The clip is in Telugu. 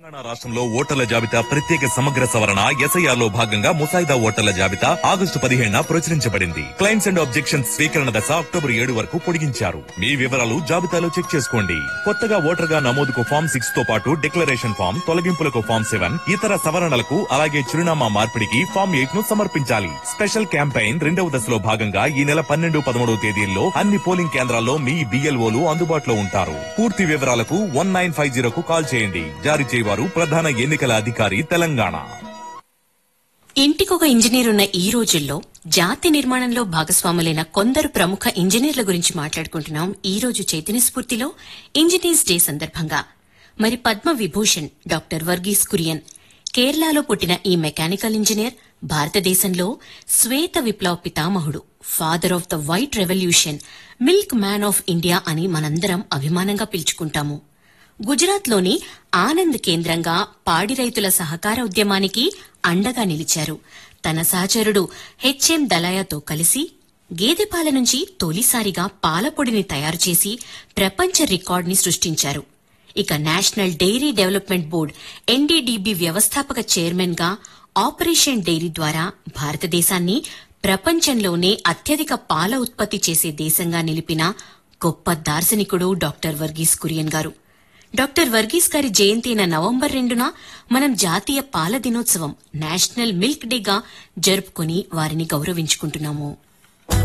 తెలంగాణ రాష్ట్రంలో ఓటర్ల జాబితా ప్రత్యేక సమగ్ర సవరణ ఎస్ఐఆర్ లో భాగంగా ముసాయిదా ఓటర్ల జాబితా ఆగస్టు పదిహేడున ప్రచురించబడింది క్లైమ్స్ అండ్ ఆబ్జెక్షన్స్ స్వీకరణ దశ అక్టోబర్ ఏడు వరకు పొడిగించారు మీ వివరాలు జాబితాలో చెక్ చేసుకోండి కొత్తగా ఓటర్ గా నమోదుకు ఫామ్ సిక్స్ తో పాటు డిక్లరేషన్ ఫామ్ తొలగింపులకు ఫామ్ సెవెన్ ఇతర సవరణలకు అలాగే చిరునామా మార్పిడికి ఫామ్ ఎయిట్ ను సమర్పించాలి స్పెషల్ క్యాంపెయిన్ రెండవ దశలో భాగంగా ఈ నెల పన్నెండు పదమూడవ తేదీల్లో అన్ని పోలింగ్ కేంద్రాల్లో మీ బిఎల్ఓలు అందుబాటులో ఉంటారు పూర్తి వివరాలకు వన్ నైన్ ఫైవ్ జీరోకు కాల్ చేయండి జారీ చేయవారు ప్రధాన ఎన్నికల అధికారి తెలంగాణ ఇంటికొక ఇంజనీర్ ఉన్న ఈ రోజుల్లో జాతి నిర్మాణంలో భాగస్వాములైన కొందరు ప్రముఖ ఇంజనీర్ల గురించి మాట్లాడుకుంటున్నాం ఈ రోజు చైతన్య స్ఫూర్తిలో ఇంజనీర్స్ డే సందర్భంగా మరి పద్మ విభూషణ్ డాక్టర్ వర్గీస్ కురియన్ కేరళలో పుట్టిన ఈ మెకానికల్ ఇంజనీర్ భారతదేశంలో శ్వేత విప్లవ పితామహుడు father of the white revolution milk man of India అని మనందరం అభిమానంగా పిలుచుకుంటాము గుజరాత్లోని ఆనంద్ కేంద్రంగా పాడి రైతుల సహకార ఉద్యమానికి అండగా నిలిచారు తన సహచరుడు హెచ్ఎం దలాయాతో కలిసి గేదె పాల నుంచి తొలిసారిగా పాలపొడిని తయారు చేసి ప్రపంచ రికార్డుని సృష్టించారు ఇక national dairy development board NDDB వ్యవస్థాపక చైర్మన్ గా ఆపరేషన్ డైరీ ద్వారా భారతదేశాన్ని ప్రపంచంలోనే అత్యధిక పాల ఉత్పత్తి చేసే దేశంగా నిలిపిన గొప్ప దార్శనికుడు డాక్టర్ వర్గీస్ కురియన్ గారు డాక్టర్ వర్గీస్ గారి జయంతి అయిన నవంబర్ రెండున మనం జాతీయ పాల దినోత్సవం నేషనల్ మిల్క్ డేగా జరుపుకుని వారిని గౌరవించుకుంటున్నాము